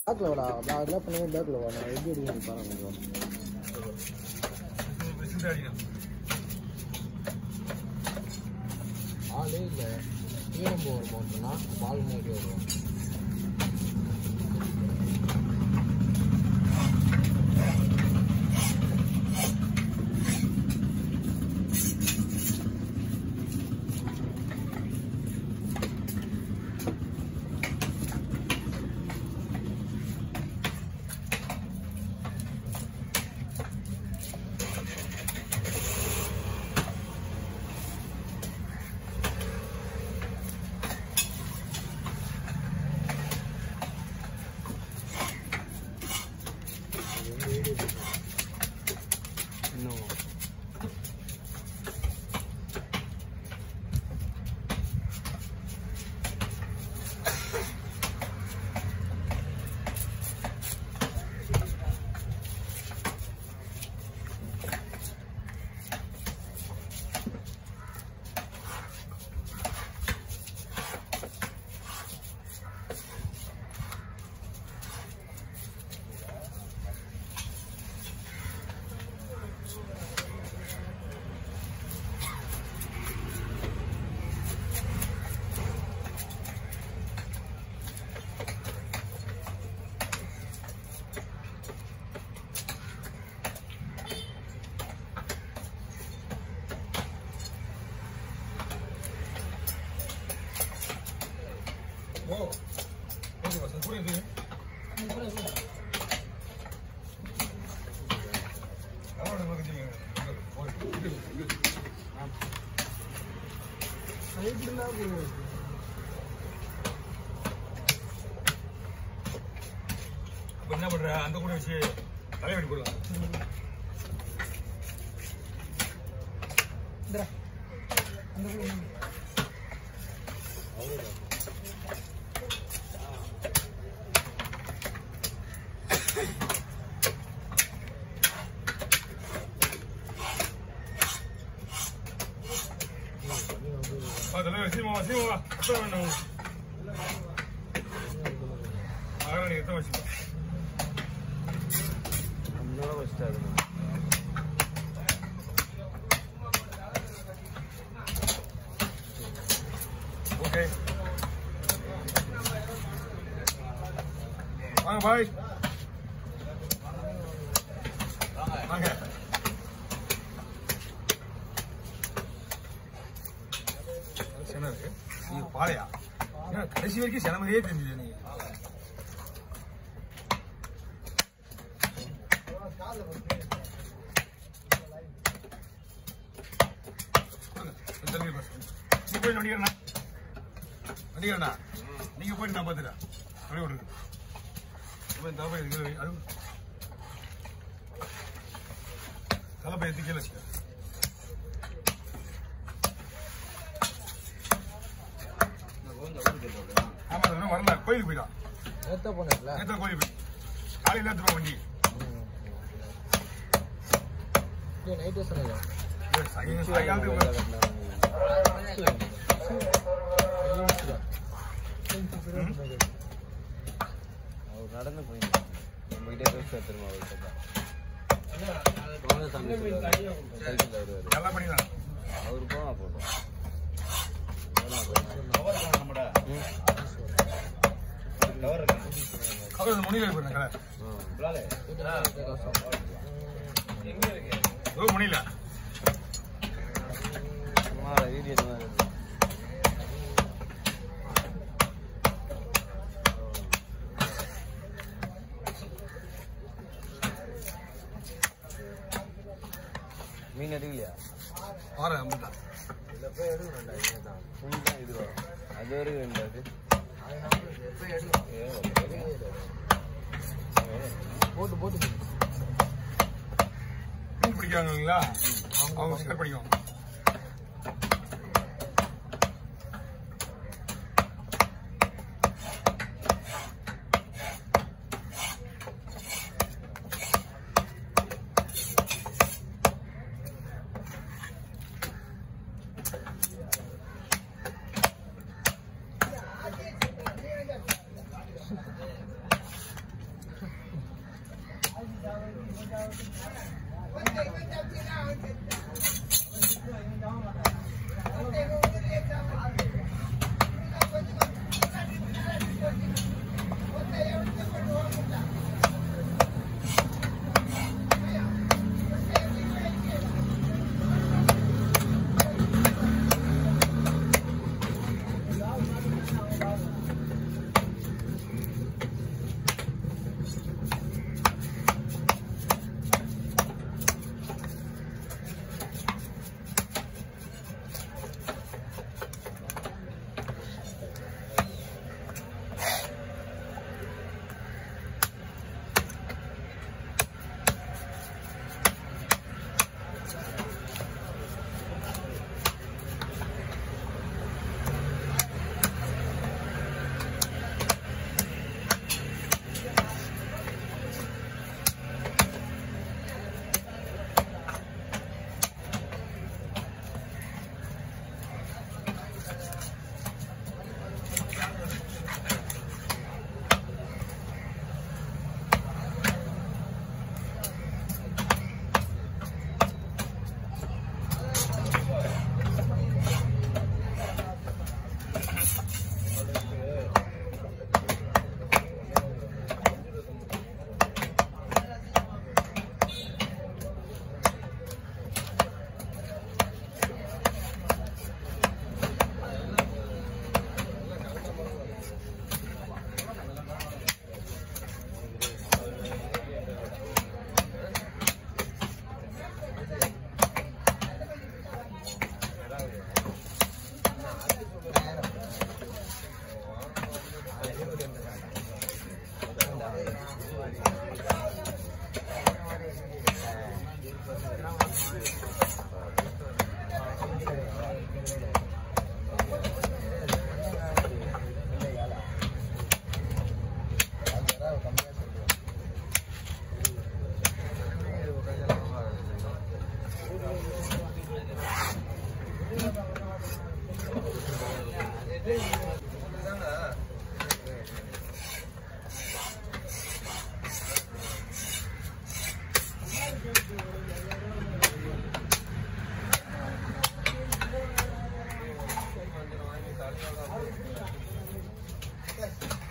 பேக்கில் வாடா நான் அதெல்லாம் பண்ணுவேன் பேக்கில் வா நான் எப்படி எடுக்கணும் பாருங்க கொஞ்சம் ஆளே இல்லை ஈரம்பு வருமா சொன்னால் பால் மாதிரி வரும் இன்னும் அப்ப என்ன பண்ற அந்த கூட வச்சு தலைவலி போடலாம் வா, தலைவர், சீமா வா, சீமா வா. எத்தனை வேணும்? மகாராணி எத்தனை வச்சுக்கோ நம்மளோட வச்சுட்டாரு ஓகே வாங்க பாய் வாங்க என்ன இருக்கு இது பாலையா ஏன் கடைசி வரைக்கும் சிலமதியே தெரிஞ்சது நீங்க வாங்க, இந்த தடவை பாஸ். நீ போய் நடிக்கிறண்ணா நடிக்கிறண்ணா நீங்க போய் நான் பார்த்துட்டேன் அப்படியே விடுங்க இப்போ இந்த தலைப்பை இதுல வை. அது தலைப்பை எடுத்து கீழே வச்சுக்க ஆமா அது இன்னும் வரல கோயிலுக்கு போயிட்டான் நேற்று போனேன்ல நேற்று கோயிலுக்கு போய் காலையில் நேற்று வண்டி நைட்டே சொன்னீங்க ஏய், சாயங்காலம் சாயங்காலத்துக்கு அவர் நடந்து போயிருந்தார் நம்மகிட்டே பேச திரும்ப அவர்கிட்ட சாமி சைக்கிள் வருவார் எல்லாம் பண்ணிடலாம் அவரு போனா போதும் அவர் அந்த முனியில் போயிருந்தேன் ஓ முனியில வீடியோ மீன் எடுக்கலையா ஆறு ஐம்பது இதில் போய் எடுக்கணும்டா இங்கே தான் ஃபுல் தான் இது வரும் அது வரைக்கும் வேண்டாது போட்டு போட்டு மீன் பிடிக்கிறாங்க இல்லைங்களா அவங்க ஷேர் பண்ணிக்குவாங்க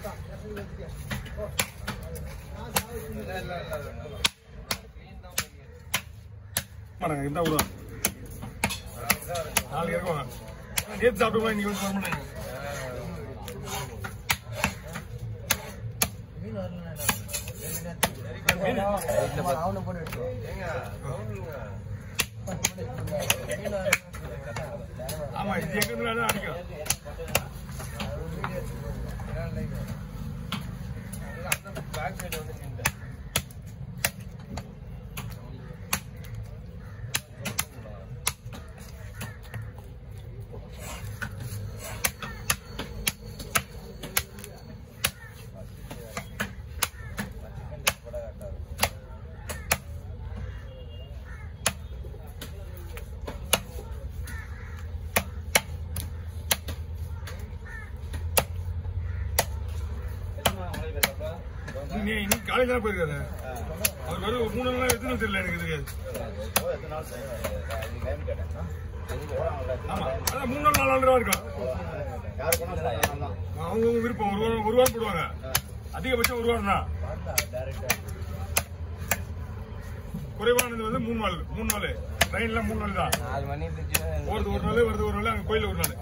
பாருங்க இந்த விடுவாங்க நாளைக்கு இறக்குவாங்க நேற்று சாப்பிட்டு கூட இன்னைக்கு வந்து வர மாட்டாங்க அவனை போட்டு விட்டுருவோம். ஏங்க, கவுனுங்க. ஆமா இது எங்க இருந்து வேணா அடிக்கும் அந்த பேக் சைடு வந்து நின்றேன் நீ இன்னைக்கு காலையில தான் போயிருக்காரு அவர் வரும் ஒரு மூணு நாள் எத்தனை தெரியல எனக்கு தெரியாது ஆமா அதான் மூணு நாள் நாலு நாள் தான் இருக்கும் அவங்க விருப்பம் ஒரு வாரம் ஒரு வாரம் போடுவாங்க அதிகபட்சம் ஒரு வாரம் தான் குறைவானது வந்து மூணு நாள் மூணு நாள் ட்ரெயின்ல மூணு நாள் தான் நாலு மணி இருந்துச்சு போறது ஒரு நாள் வருது ஒரு நாள் அங்க கோயில்ல ஒரு நாள்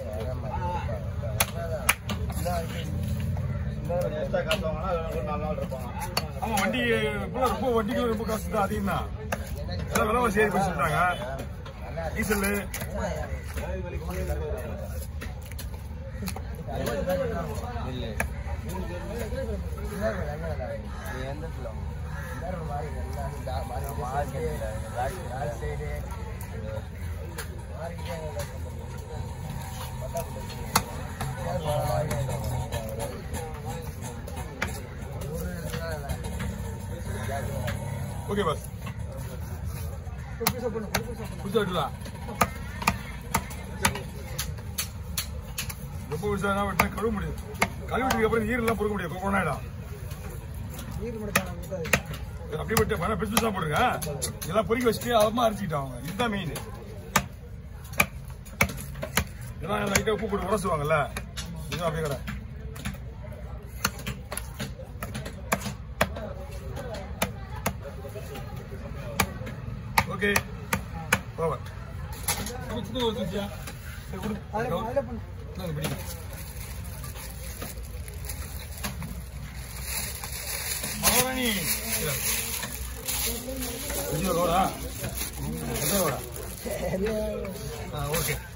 ஆமா வண்டி இப்ப ரொம்ப வண்டிக்கு ரொம்ப காசு தான் அதிகம் தான் எல்லாம் விலைவாசி ஏறி போய் சொல்லிட்டாங்க டீசல் இல்ல நீ எந்த இடத்துல மார்க்கெட்ல பேக் சைடு ஓகே பாஸ் புதுசா வெட்டலாம் ரொம்ப புதுசா வெட்டினா கழுவ முடியும் கழுவிட்டதுக்கு அப்புறம் ஈரெல்லாம் பொறுக்க முடியும் கொரோனா ஆயிடும் அப்படி விட்டு பணம் பிரிச்சு தான் போடுங்க இதெல்லாம் பொறுக்கி வச்சுட்டு அவமா அரைச்சிக்கிட்டாங்க அவங்க இதுதான் மெயின் இதெல்லாம் லைட்டா உப்பு போட்டு உரசுவாங்கல்ல இதுதான் அப்படியே கடை ஓகே ஓவர் சின்ன ஒரு தூசியா சரி கொடு இந்தாங்க, பிடிங்க மகாராணி விஜயோட ஓடா ஓகே